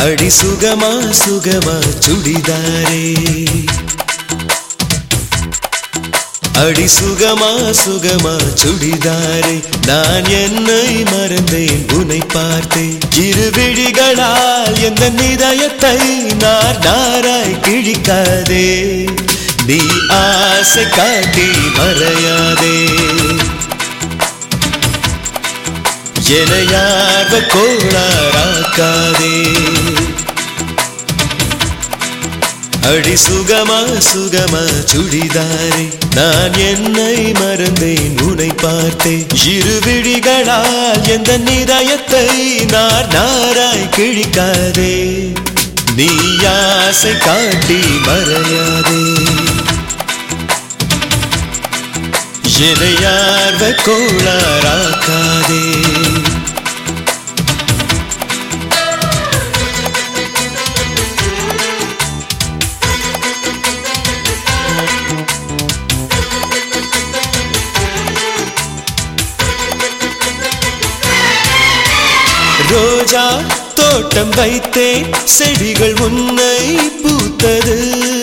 அடி சுகமா சுகமா சுடிதாரே அடி சுகமா சுகமா சுடிதாரே நான் என்னை மறந்தேன் உன்னை பார்த்தேன் இரு விழிகளால் எந்த நிதயத்தை நார் நாராய் கிழிக்காதே நீ ஆசை காட்டி மறையாதே எனையார்வ கோளாராக்காதே அடி சுகமா சுகமா சுடிதாரே நான் என்னை மறந்தேன் உன்னை பார்த்தேன் இரு விழிகளால் எந்த நிதயத்தை நார் நாராய் கிழிக்காதே நீ ஆசை காட்டி மறையாதே எனையார்வ கோளாராக்காதே ரோஜா தோட்டம் வைத்தேன் செடிகள் உன்னை பூத்தது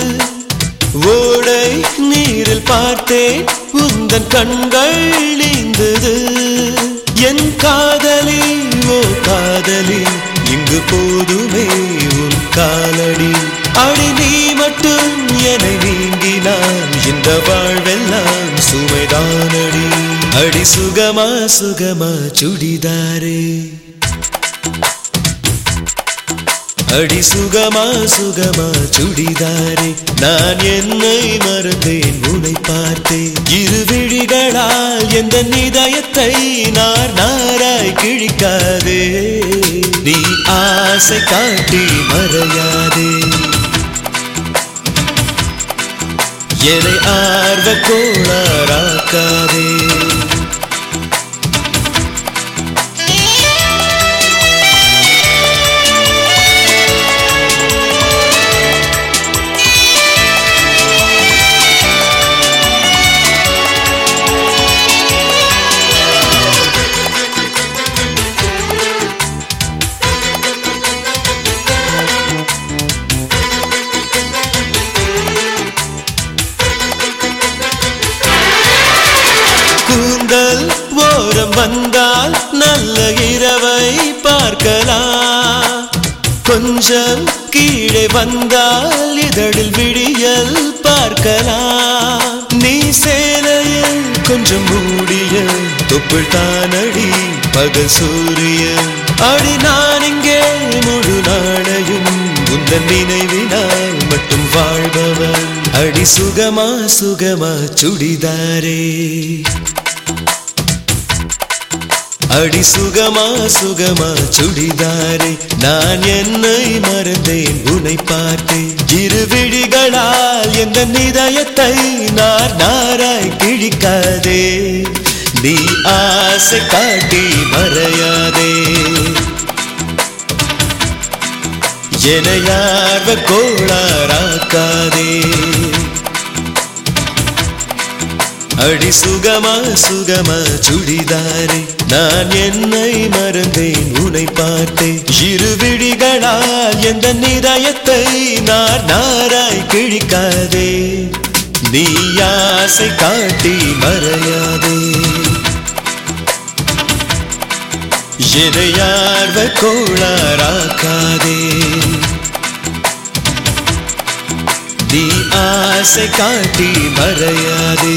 ஓடை நீரில் பார்த்தேன் உந்தன் கண்கள் நீந்தது என் காதலி ஓ காதலி இங்கு போதுமே உன் காலடி அடி நீ மட்டும் என்னை நீங்கினான் இந்த வாழ்வெல்லாம் சுமைதானடி அடி சுகமா சுகமா சுடிதாரே அடி சுகமா சுகமா சுடிதாரே நான் என்னை மறந்தேன் உன்னை பார்த்தேன் இரு விழிகளால் எந்த நிதயத்தை நார் நாராய் கிழிக்காதே நீ ஆசை காட்டி மறையாதே என்னை ஆர்வ கோளாராக்காதே கூந்தல் ஓரம் வந்தால் நல்ல இரவை பார்க்கலாம் கொஞ்சம் கீழே வந்தால் இதழில் விடியல் பார்க்கலாம் நீ சேலையில் கொஞ்சம் மூடிய தொப்புள் தானடி பகல் சூரியன் அடி நான் இங்கே முழு நாளையும் உந்தன் நினைவினால் மட்டும் வாழ்பவன் அடி சுகமா சுகமா சுடிதாரே அடி சுகமா சுகமா சுடிதாரே நான் என்னை மறந்தேன் உன்னை பார்த்தேன் இரு விழிகளால் எந்த நிதயத்தை நார் நாராய் கிழிக்காதே நீ ஆசை காட்டி மறையாதே எனையார்வ கோளாராக்காதே அடி சுகமா சுகமா சுடிதாரே நான் என்னை மறந்தேன் உன்னை பார்த்தேன் இரு விழிகளால் எந்த நிதயத்தை நார் நாராய் கிழிக்காதே நீ ஆசை காட்டி மறையாதே எனையார்வ கோளாராக்காதே நீ ஆசை காட்டி மறையாதே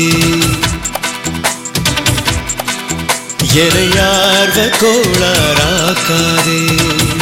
எனையார்வ கோளாராக்காதே